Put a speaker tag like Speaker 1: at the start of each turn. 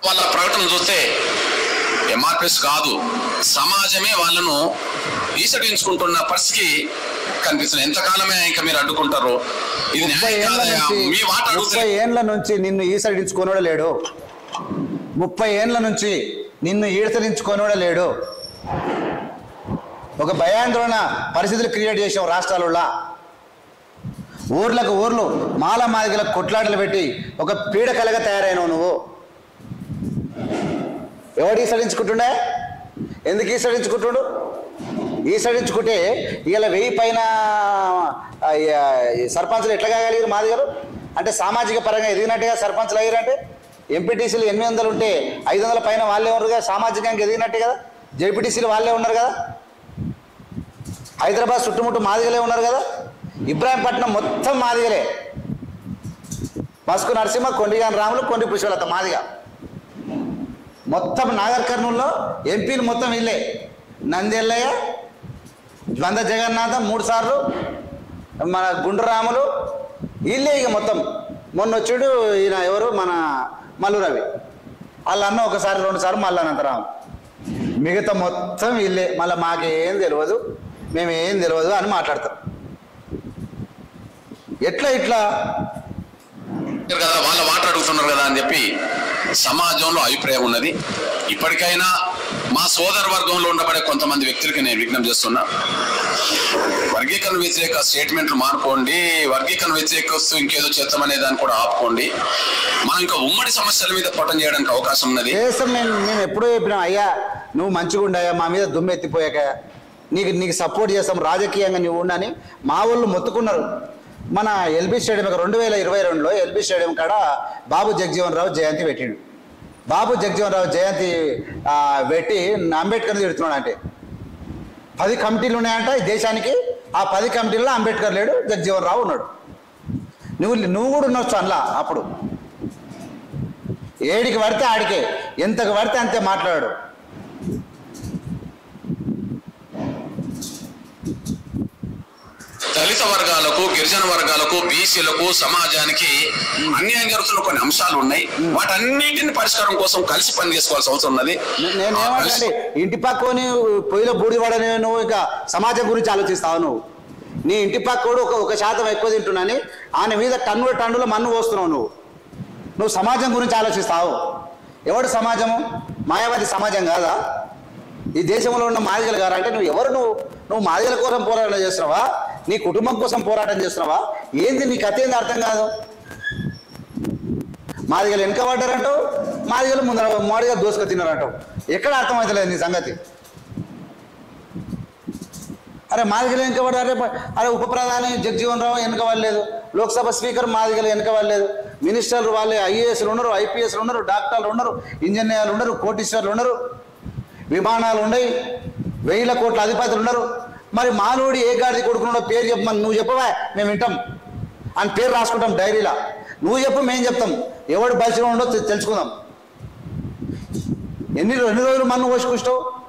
Speaker 1: వాళ్ళ ప్రకటన చూస్తే ఎంఆర్పిఎస్ కాదు సమాజమే వాళ్ళను ఈసడించుకుంటున్న పరిస్థితి కనిపిస్తుంది ఎంతకాలమే ఇంకా మీరు అడ్డుకుంటారు ఇది
Speaker 2: ముప్పై
Speaker 1: న్యాయం
Speaker 2: ఏండ్ల
Speaker 1: కాదయ్యా.
Speaker 2: నుంచి
Speaker 1: మీ మాట
Speaker 2: ముప్పై
Speaker 1: అడుగుతే
Speaker 2: ఏండ్ల నుంచి నిన్ను ఈసడించుకోనోడు లేడు ముప్పై ఏండ్ల నుంచి నిన్ను ఈసడించుకోనోడు లేడు ఒక భయాందోళన పరిస్థితులు క్రియేట్ చేసావు రాష్ట్రాలలో ఊర్లకు ఊర్లు మాల మాదిగలకు కొట్లాటలు పెట్టి ఒక పీడకలగా తయారైనవు నువ్వు ఎవడు ఈసడించుకుంటుండే ఎందుకు ఈసడించుకుంటుడు ఈసడించుకుంటే ఇలా వెయ్యి పైన ఆ, ఈ సర్పంచులు ఎట్లా కాగలిగారు మాదిగారు అంటే సామాజిక పరంగా ఎదిగినట్టుగా సర్పంచులు అయ్యారంటే ఎంపీటీసీలు ఎనిమిది వందలు ఉంటే ఐదు వందల పైన వాళ్ళే ఉన్నారు కదా సామాజికంగా ఎదిగినట్టే కదా జెడ్పీటీసీలు వాళ్ళే ఉన్నారు కదా హైదరాబాద్ చుట్టుముట్టు మాదిగలే ఉన్నారు కదా ఇబ్రాహీంపట్నం మొత్తం మాదిగలే మస్కు నరసింహ కొండిగాని రాములు కొండి పుష్పలత మాదిగా మొత్తం నాగర్ కర్నూల్లో ఎంపీలు మొత్తం వీళ్ళే నందెల్లయ్య జ్వంద జగన్నాథ మూడు సార్లు మన గుండు రాములు వీళ్ళే ఇక మొత్తం మొన్న వచ్చాడు ఈయన ఎవరు మన మల్లు రవి వాళ్ళ అన్న ఒకసారి రెండు సార్లు మళ్ళీ అనంతరాము మిగతా మొత్తం వీళ్ళే మళ్ళీ మాకేం తెలియదు మేమేం తెలియదు అని మాట్లాడతారు ఎట్లా ఇట్లా
Speaker 1: కదా వాళ్ళ మాట అడుగుతున్నారు కదా అని చెప్పి సమాజంలో అభిప్రాయం ఉన్నది ఇప్పటికైనా మా సోదర వర్గంలో ఉండబడే కొంతమంది వ్యక్తులకి నేను విజ్ఞప్తి చేస్తున్నా వర్గీకరణ వ్యతిరేక స్టేట్మెంట్లు మానుకోండి వర్గీకరణ వ్యతిరేకస్తూ ఇంకేదో చేస్తామనే దాన్ని కూడా ఆపుకోండి మనం ఇంకా ఉమ్మడి సమస్యల మీద పోటం చేయడానికి అవకాశం ఉన్నది
Speaker 2: దేశం మేము మేము ఎప్పుడూ చెప్పినాం అయ్యా నువ్వు మంచిగా ఉండయా మా మీద దుమ్ము ఎత్తిపోయాక నీకు నీకు సపోర్ట్ చేస్తాం రాజకీయంగా నువ్వు ఉండని మా వాళ్ళు మొత్తుకున్నారు మన ఎల్బీ స్టేడియం ఒక రెండు వేల ఇరవై రెండులో ఎల్బీ స్టేడియం కాడ బాబు జగజీవన్ రావు జయంతి పెట్టిండు బాబు జగజీవన్ రావు జయంతి ఆ, పెట్టి అంబేద్కర్ తిడుతున్నాడు అంటే పది కమిటీలు ఉన్నాయంట ఈ దేశానికి ఆ పది కమిటీల్లో అంబేద్కర్ లేడు జగజీవన్ రావు ఉన్నాడు నువ్వు నువ్వు కూడా ఉండొచ్చు అందులో అప్పుడు ఏడికి పడితే ఆడికే ఎంతకు పడితే అంతే మాట్లాడాడు
Speaker 1: దళిత వర్గాలకు గిరిజన వర్గాలకు బీసీలకు సమాజానికి అన్యాయం జరుగుతున్న కొన్ని అంశాలు ఉన్నాయి వాటన్నిటిని పరిష్కారం కోసం కలిసి పని చేసుకోవాల్సిన అవసరం ఉన్నది
Speaker 2: నే- నేను
Speaker 1: ఆ
Speaker 2: ఏమంటే
Speaker 1: కలిసి-
Speaker 2: ఇంటి పక్కని పొయ్యిలో బూడి పడని నువ్వు ఇంకా సమాజం గురించి ఆలోచిస్తావు నువ్వు నీ ఇంటి పక్కోడు ఒక ఒక శాతం ఎక్కువ తింటున్నాని ఆయన మీద టన్నుల టన్నుల మన్ను పోస్తున్నావు నువ్వు నువ్వు సమాజం గురించి ఆలోచిస్తావు ఎవడు సమాజము మాయావాది సమాజం కాదా ఈ దేశంలో ఉన్న మాదిగలు గారు అంటే నువ్వు ఎవరు నువ్వు నువ్వు మాదిగల కోసం పోరాటం చేస్తున్నావా నీ కుటుంబం కోసం పోరాటం చేస్తున్నావా ఏంది నీ కథ ఏంది అర్థం కాదు మాదిగలు వెనక పడ్డారంటావు మాదిగలు ముందర మాదిగా దోసుక తిన్నారంటావు ఎక్కడ అర్థమవుతలేదు నీ సంగతి అరే మాదిగలు వెనక పడ్డారు అరే అరే ఉప ప్రధాని జగజీవన్ రావు వెనక వాళ్ళలేదు లోక్సభ స్పీకర్ మాదిగలు వెనక వాళ్ళలేదు మినిస్టర్లు వాళ్ళే ఐఏఎస్లు ఉన్నారు ఐపీఎస్లు ఉన్నారు డాక్టర్లు ఉన్నారు ఇంజనీర్లు ఉన్నారు కోటీశ్వర్లు ఉన్నారు విమానాలు ఉన్నాయి వేల కోట్ల అధిపతులు ఉన్నారు మరి మానవుడి ఏ గాడిది కొడుకున్నాడో పేరు చెప్పమని నువ్వు చెప్పవా మేము వింటాం అని పేరు రాసుకుంటాం డైరీలా నువ్వు చెప్పు మేము చెప్తాం ఎవడు బలిసిన ఉండో తె- తెలుసుకుందాం ఎన్ని ఎన్ని రోజులు మన్ను పోసుకుంటావు